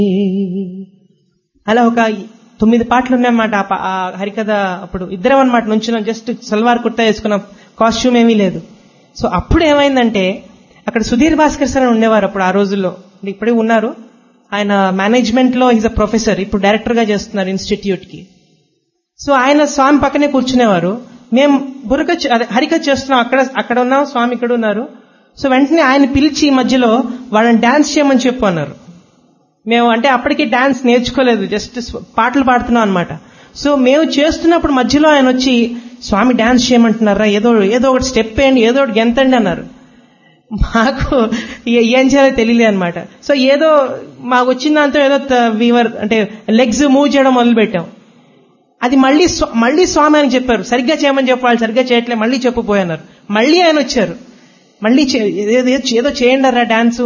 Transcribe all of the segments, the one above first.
అలా ఒక తొమ్మిది పాటలు ఉన్నాయన్నమాట ఆ పా- ఆ హరికథ అప్పుడు ఇద్దరం అనమాట నుంచున్నాం జస్ట్ సల్వార్ కుర్తా వేసుకున్నాం కాస్ట్యూమ్ ఏమీ లేదు సో అప్పుడు ఏమైందంటే అక్కడ సుధీర్ భాస్కర్ సార్ అని ఉండేవారు అప్పుడు ఆ రోజుల్లో అంటే ఇప్పుడే ఉన్నారు ఆయన మేనేజ్మెంట్ లో ఈజ్ అ ప్రొఫెసర్ ఇప్పుడు డైరెక్టర్ గా చేస్తున్నారు ఇన్స్టిట్యూట్ కి సో ఆయన స్వామి పక్కనే కూర్చునేవారు మేము బురక చే- అదే హరికథ చేస్తున్నాం అక్కడ అక్కడ ఉన్నాం స్వామి ఇక్కడ ఉన్నారు సో వెంటనే ఆయన పిలిచి ఈ మధ్యలో వాళ్ళని డాన్స్ చేయమని చెప్పు అన్నారు మేము అంటే అప్పటికి డాన్స్ నేర్చుకోలేదు జస్ట్ స్వ- పాటలు పాడుతున్నాం అనమాట సో మేము చేస్తున్నప్పుడు మధ్యలో ఆయన వచ్చి స్వామి డాన్స్ చేయమంటున్నారా ఏదో ఏదో ఒకటి స్టెప్ వేయండి ఏదో ఒకటి గెంతండి అన్నారు మాకు ఏ- ఏం చేయాలో తెలియలే అనమాట సో ఏదో మాకు వచ్చిన దాంతో ఏదో వీవర్ అంటే లెగ్స్ మూవ్ చేయడం మొదలు పెట్టాం అది మళ్ళీ స్వ- మళ్ళీ స్వామి అని చెప్పారు సరిగ్గా చేయమని చెప్పాలి సరిగ్గా చేయట్లే మళ్ళీ చెప్పబోయన్నారు మళ్ళీ ఆయన వచ్చారు మళ్ళీ చే- ఏదో ఏదో చేయండి రా డాన్స్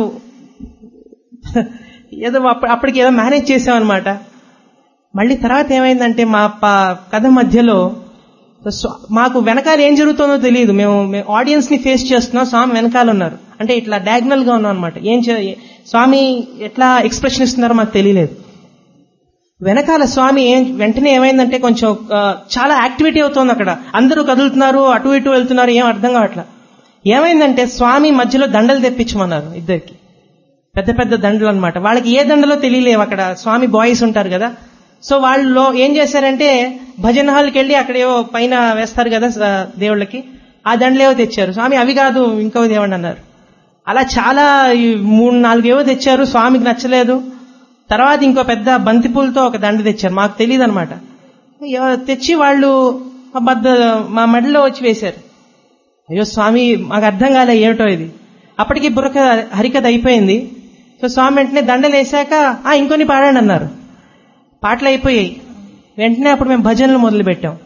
ఏదో అప్ప- అప్పటికి ఏదో మేనేజ్ చేసామన్నమాట మళ్ళీ తర్వాత ఏమైందంటే మా ప- కథ మధ్యలో స్వ- మాకు వెనకాల ఏం జరుగుతుందో తెలియదు మేము ఆడియన్స్ ని ఫేస్ చేస్తున్నాం స్వామి వెనకాల ఉన్నారు అంటే ఇట్లా డయాగ్నల్ గా ఉన్నాం అనమాట ఏం చే- స్వామి ఎట్లా ఎక్స్ప్రెషన్ ఇస్తున్నారో మాకు తెలియలేదు వెనకాల స్వామి ఏం వెంటనే ఏమైందంటే కొంచెం ఆ, చాలా యాక్టివిటీ అవుతోంది అక్కడ అందరూ కదులుతున్నారు అటు ఇటు వెళ్తున్నారు ఏం అర్థం కావట్లా ఏమైందంటే స్వామి మధ్యలో దండలు తెప్పించమన్నారు ఇద్దరికి పెద్ద పెద్ద దండలు అన్నమాట వాళ్ళకి ఏ దండలో తెలియలేవు అక్కడ స్వామి బాయ్స్ ఉంటారు కదా సో వాళ్ళు ఏం చేశారంటే భజన హాల్కి వెళ్ళి అక్కడ ఏవో పైన వేస్తారు కదా స- దేవుళ్ళకి ఆ దండలేవో తెచ్చారు స్వామి అవి కాదు ఇంకో దేవండి అన్నారు అలా చాలా ఈ మూడు నాలుగేవో తెచ్చారు స్వామికి నచ్చలేదు తర్వాత ఇంకో పెద్ద బంతిపూలతో ఒక దండ తెచ్చారు మాకు తెలియదు అనమాట తెచ్చి వాళ్ళు మా బద్ద మా మెడలో వచ్చి వేశారు అయ్యో స్వామి మాకు అర్థం కాలే ఏమిటో ఇది అప్పటికి బుర్రక హరికథ అయిపోయింది సో స్వామి వెంటనే దండలు వేశాక ఆ ఇంకొని పాడండి అన్నారు పాటలు అయిపోయాయి వెంటనే అప్పుడు మేము భజనలు మొదలు పెట్టాం